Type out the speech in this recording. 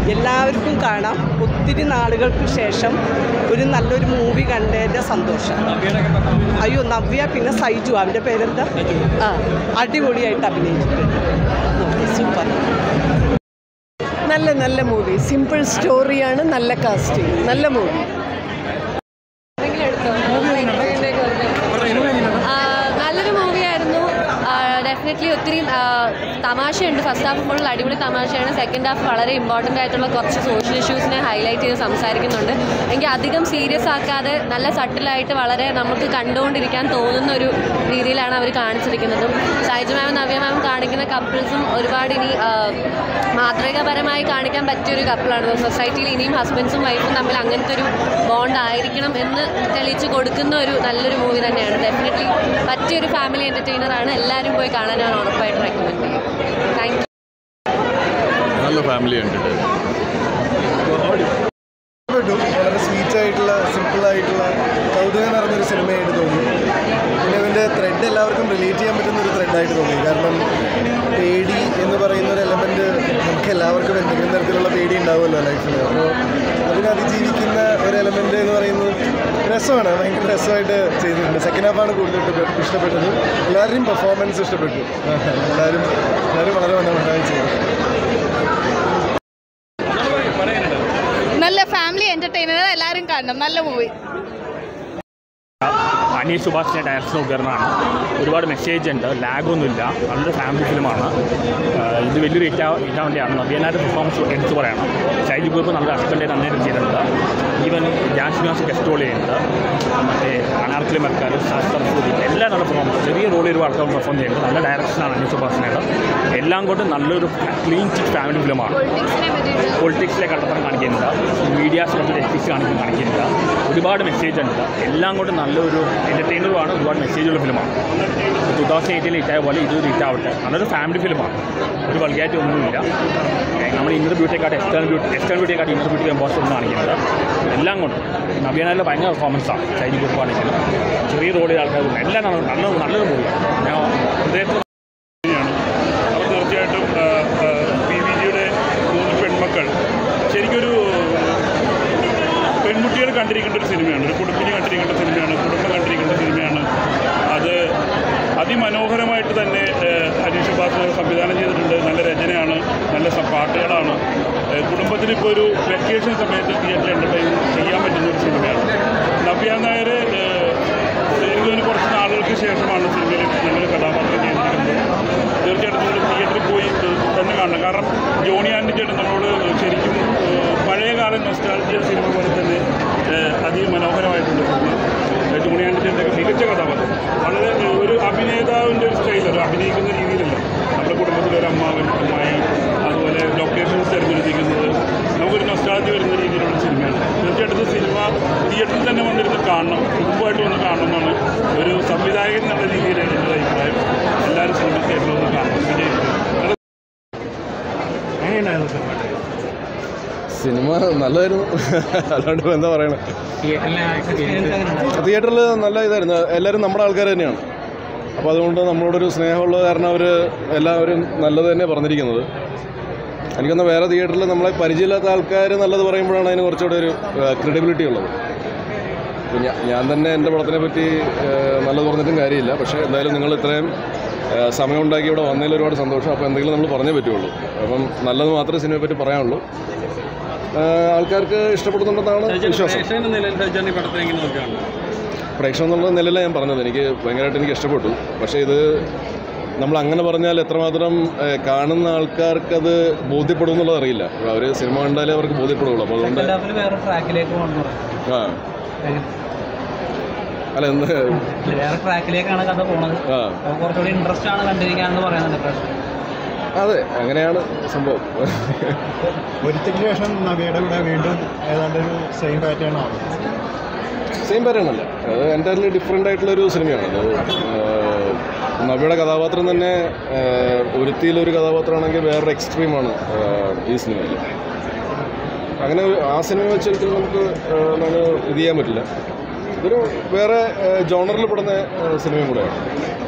എല്ലാവർക്കും കാണാം ഒത്തിരി നാളുകൾക്ക് ശേഷം ഒരു നല്ലൊരു മൂവി കണ്ടതിൻ്റെ സന്തോഷം അയ്യോ നവ്യ പിന്നെ സൈജു അവൻ്റെ പേരെന്താ ആ അടിപൊളിയായിട്ട് അഭിനയിച്ചിട്ടുണ്ട് സൂപ്പർ നല്ല നല്ല മൂവി സിമ്പിൾ സ്റ്റോറിയാണ് നല്ല കാസ്റ്റിംഗ് നല്ല മൂവി ആ, നല്ലൊരു മൂവിയായിരുന്നു ഡെഫിനറ്റ്ലി ഒത്തിരി ആ, തമാശയുണ്ട് ഫസ്റ്റ് ഹാഫ് ഫുൾ അടിപൊളി തമാശയാണ് സെക്കൻഡ് ഹാഫ് വളരെ ഇമ്പോർട്ടൻ്റ് ആയിട്ടുള്ള കുറച്ച് സോഷ്യൽ ഇഷ്യൂസിനെ ഹൈലൈറ്റ് ചെയ്ത് സംസാരിക്കുന്നുണ്ട് എനിക്ക് അധികം സീരിയസ് ആക്കാതെ നല്ല സട്ടിലായിട്ട് വളരെ നമുക്ക് കണ്ടുകൊണ്ടിരിക്കാൻ തോന്നുന്ന ഒരു രീതിയിലാണ് അവർ കാണിച്ചിരിക്കുന്നതും സൈജു മാം നവ്യ മാം കാണിക്കുന്ന കപ്പിൾസും ഒരുപാട് ഇനി ആ, മാതൃകാപരമായി കാണിക്കാൻ പറ്റിയൊരു കപ്പിളാണ് സൊസൈറ്റിയിൽ ഇനിയും ഹസ്ബൻഡ്സും വൈഫും തമ്മിൽ അങ്ങനത്തെ ഒരു ബോണ്ട് ആയിരിക്കണം എന്ന് തെളിയിച്ച് കൊടുക്കുന്ന ഒരു നല്ലൊരു മൂവി തന്നെയാണ് ഡെഫിനറ്റ്ലി പറ്റിയൊരു ഫാമിലി എൻ്റർടൈനർ ആണ് എല്ലാവരും പോയി കാണാൻ ഞാൻ ഉറപ്പായിട്ട് റെക്കമെൻഡ് ചെയ്യും താങ്ക് നല്ല ഫാമിലി ഉണ്ട് ഇഷ്ടപ്പെട്ടു വളരെ സ്വീറ്റ് ആയിട്ടുള്ള സിമ്പിൾ ആയിട്ടുള്ള കൗതുകം നിറഞ്ഞൊരു സിനിമയായിട്ട് തോന്നി പിന്നെ ഇതിൻ്റെ ത്രെഡ് എല്ലാവർക്കും റിലേറ്റ് ചെയ്യാൻ പറ്റുന്ന ഒരു ത്രെഡായിട്ട് തോന്നി കാരണം പേടി എന്ന് പറയുന്ന ഒരു എലമെൻറ്റ് നമുക്ക് എല്ലാവർക്കും എന്തെങ്കിലും തരത്തിലുള്ള പേടി ഉണ്ടാവുമല്ലോ ലൈഫിൽ അപ്പോൾ അതിനെ അതിജീവിക്കുന്ന ഒരു എലമെൻറ്റ് എന്ന് പറയുന്നത് രസമാണ് ഭയങ്കര രസമായിട്ട് ചെയ്തിട്ടുണ്ട് സെക്കൻഡ് ഹാഫാണ് കൂടുതൽ ഇഷ്ടപ്പെട്ട- ഇഷ്ടപ്പെട്ടത് എല്ലാവരുടെയും പെർഫോമൻസ് ഇഷ്ടപ്പെട്ടു എല്ലാവരും എല്ലാവരും വളരെ മനോഹരമായി ചെയ്തു നല്ല ഫാമിലി എന്റർടൈനർ എല്ലാവരും കാണണം നല്ല മൂവി അനീഷ് സുഭാഷിൻ്റെ ഡയറക്ഷൻ ഉപകരണമാണ് ഒരുപാട് മെസ്സേജ് ഉണ്ട് ലാഗൊന്നുമില്ല നല്ലൊരു ഫാമിലി ഫിലിമാണ് ആഹ് ഇത് വലിയൊരു ഹിറ്റാ ഹിറ്റാൻ വേണ്ടിയാണ് നവ്യനായിട്ട് പെർഫോമൻസ് എടുത്തു പറയണം ഷൈജി ഗ്രൂപ്പ് നല്ല ഹസ്ബൻഡ് നന്നായിട്ട് ചെയ്തിട്ടുണ്ട് ഈവൻ ജാൻസ് മ്യാസ് ഗസ്റ്റ് റോൾ ചെയ്യുന്നുണ്ട് മറ്റേ അനാർക്കലി മർക്കാർ ശാസ്ത്രസ്തുതി എല്ലാം നല്ല പെർഫോമൻസ് ചെറിയ റോളിൽ ഒരു ആൾക്കാർ പെർഫോം ചെയ്യുന്നുണ്ട് നല്ല ഡയറക്ഷനാണ് അനീഷ് സുഭാഷിനേത് എല്ലാം കൊണ്ടും നല്ലൊരു ക്ലീൻ ചിറ്റ് ഫാമിലി ഫിലിമാണ് പൊളിറ്റിക്സിലെ കള്ളത്തരം കാണിക്കുന്നില്ല മീഡിയാസിലൊക്കെ എത്തിക്സ് കാണിക്കുന്ന കാണിക്കുന്നില്ല ഒരുപാട് മെസ്സേജ് ഉണ്ട് എല്ലാം കൊണ്ടും നല്ലൊരു എൻ്റർടൈനറുമാണ് ഒരുപാട് മെസ്സേജുള്ള ഫിലിമാണ് ടു തൗസൻഡ് എയ്റ്റീനിൽ ഹിറ്റായ പോലെ ഇത് ഹിറ്റാവട്ടെ നല്ലൊരു ഫാമിലി ഫിലിമാണ് ഒരു വൾഗാരിറ്റി ഒന്നുമില്ല ഏ, നമ്മൾ ഇന്നർ ബ്യൂട്ടിയെക്കാട്ട് എക്സ്റ്റേൺ ബ്യൂട്ടി എക്സ്റ്റേൺ ബ്യൂട്ടിയെക്കാട്ട് ഇന്നർ ബ്യൂട്ടി ഇമ്പോസിബിൾ കാണിക്കുന്നുണ്ട് എല്ലാം കൊണ്ടും നവ്യനാലിൻ്റെ ഭയങ്കര പെർഫോമൻസാണ് ചൈനി ഗ്രൂപ്പ് ആണെങ്കിലും ചെറിയ റോഡിൽ ആൾക്കാർ എല്ലാം നല്ല നല്ല നല്ലൊരു മൂവിയാണ് ഞാൻ ഹൃദയത്തിൽ അപ്പോൾ തീർച്ചയായിട്ടും പി വി ജിയുടെ മൂന്ന് പെൺമക്കൾ ശരിക്കൊരു പെൺകുട്ടികൾ കണ്ടിരിക്കേണ്ട ഒരു സിനിമയാണ് ഒരു കുടുംബിനി കണ്ടിരിക്കേണ്ട സിനിമയാണ് കുടുംബം കണ്ടിരിക്കേണ്ട സിനിമയാണ് അത് അതിമനോഹരമായിട്ട് തന്നെ ഏഹ്, അനീഷ് ബാസ് സംവിധാനം ചെയ്തിട്ടുണ്ട് നല്ല രചനയാണ് നല്ല സ- പാട്ടുകളാണ് ഏഹ്, കുടുംബത്തിന് ഇപ്പോൾ ഒരു വെക്കേഷൻ സമയത്ത് തിയേറ്ററിൽ എൻ്റർടൈൻ ചെയ്യാൻ പറ്റുന്ന ഒരു സിനിമയാണ് നവ്യ നായർ ഏഹ്, എനിക്ക് തോന്നുന്നു കുറച്ച് നാളുകൾക്ക് ശേഷമാണ് സിനിമയിൽ നല്ലൊരു കഥാപാത്രം ചെയ്തിരിക്കുന്നത് തീർച്ചയായിട്ടും നിങ്ങൾ തിയേറ്ററിൽ പോയി ത- തന്നെ കാണണം കാരണം ജോണി ആൻറ്റി ചേട്ടൻ നമ്മളോട് ശരിക്കും ഏഹ്, പഴയകാല നൊസ്റ്റാൾജിയ സിനിമ പോലെ തന്നെ ഏഹ്, അതിമനോഹരമായിട്ടുണ്ട് സിനിമ ഏഹ്, ജോണി ആൻറ്റി ചേട്ടൻ്റെ മികച്ച കഥാപാത്രം വളരെ ഏഹ്, ഒരു അഭിനേതാവിൻ്റെ ഒരു സ്റ്റൈൽ ഒരു അഭിനയിക്കുന്ന രീതിയിലല്ല നമ്മുടെ കുടുംബത്തിലെ ഒരു അമ്മാവൻ അമ്മായി അതുപോലെ ലൊക്കേഷൻസ് തിരഞ്ഞെടുപ്പിക്കുന്നത് നമുക്കൊരു നൊസ്റ്റാൾജി വരുന്ന രീതിയിലുള്ള സിനിമയാണ് തീർച്ചയായിട്ടും ഇത് സിനിമ തിയേറ്ററിൽ തന്നെ വന്നിരുന്ന് കാണണം കുടുംബമായിട്ട് വന്ന് കാണണം എന്നാണ് ഒരു സംവിധായകൻ എന്നുള്ള രീതിയിൽ എൻ്റെ ഒരു അഭിപ്രായം എല്ലാവരും സിനിമ തിയേറ്ററിൽ വന്ന് കാണണം വിജയിക്കും സിനിമ നല്ലതായിരുന്നു അല്ലാണ്ട് ഇപ്പൊ എന്താ പറയണേ തിയേറ്ററിൽ നല്ല ഇതായിരുന്നു എല്ലാവരും നമ്മുടെ ആൾക്കാർ തന്നെയാണ് അപ്പോൾ അതുകൊണ്ട് നമ്മളോടൊരു സ്നേഹമുള്ളത് കാരണം അവർ എല്ലാവരും നല്ലത് തന്നെ പറഞ്ഞിരിക്കുന്നത് എനിക്കൊന്ന് വേറെ തിയേറ്ററിൽ നമ്മളെ പരിചയമില്ലാത്ത ആൾക്കാർ നല്ലത് പറയുമ്പോഴാണ് അതിന് കുറച്ചുകൂടെ ഒരു ക്രെഡിബിലിറ്റി ഉള്ളത് അപ്പോൾ ഞാൻ ഞാൻ തന്നെ എൻ്റെ പടത്തിനെ പറ്റി ഏഹ്, നല്ലത് പറഞ്ഞിട്ടും കാര്യമില്ല പക്ഷേ എന്തായാലും നിങ്ങൾ ഇത്രയും ഏഹ്, സമയം ഉണ്ടാക്കി ഇവിടെ വന്നതിൽ ഒരുപാട് സന്തോഷം അപ്പോൾ എന്തെങ്കിലും നമ്മൾ പറഞ്ഞേ പറ്റുള്ളൂ അപ്പം നല്ലത് മാത്രമേ സിനിമയെ പറ്റി പറയാനുള്ളൂ ഏഹ്, ആൾക്കാർക്ക് ഇഷ്ടപ്പെടുന്നുണ്ടെന്നാണ് വിശ്വാസം പ്രേക്ഷകൻ എന്നുള്ള നിലയിലാണ് ഞാൻ പറഞ്ഞത് എനിക്ക് ഭയങ്കരമായിട്ട് എനിക്ക് ഇഷ്ടപ്പെട്ടു പക്ഷേ ഇത് നമ്മൾ അങ്ങനെ പറഞ്ഞാൽ എത്രമാത്രം ഏഹ്, കാണുന്ന ആൾക്കാർക്കത് ബോധ്യപ്പെടും എന്നുള്ളത് അറിയില്ല അവർ സിനിമ കണ്ടാലേ അവർക്ക് ബോധ്യപ്പെടുള്ളൂ അപ്പോൾ അതുകൊണ്ട് വേറെ ട്രാക്കിലേക്ക് പോകണം ആ അല്ല എന്ത് വേറെ ട്രാക്കിലേക്കാണ് കഥ പോണത് ആ അപ്പോൾ കുറച്ചുകൂടി ഇൻട്രസ്റ്റ് ആണ് കണ്ടിരിക്കാനെന്ന് പറയുന്നുണ്ട് പ്രശ്നം അതെ അങ്ങനെയാണ് സംഭവം ഒരിക്കലും ശേഷം നവയുടെ കൂടെ വീണ്ടും ഏതാണ്ട് ഒരു സെയിം പാറ്റേൺ ആണ് സെയിം പാറ്റേൺ അല്ല അത് എൻ്റയർലി ഡിഫറെൻ്റ് ആയിട്ടുള്ളൊരു സിനിമയാണ് അത് ആഹ്, നവ്യയുടെ കഥാപാത്രം തന്നെ ആഹ്, ഒരുത്തിയിലൊരു കഥാപാത്രമാണെങ്കിൽ വേറൊരു എക്സ്ട്രീമാണ് ആഹ്, ഈ സിനിമയിൽ അങ്ങനെ ആ സിനിമ വെച്ച് ഒരിക്കലും നമുക്ക് ആഹ്, നമുക്ക് ഇത് ചെയ്യാൻ പറ്റില്ല ഇതൊരു വേറെ ജോണറിൽ പെടുന്ന ആഹ്, സിനിമയും കൂടെയാണ്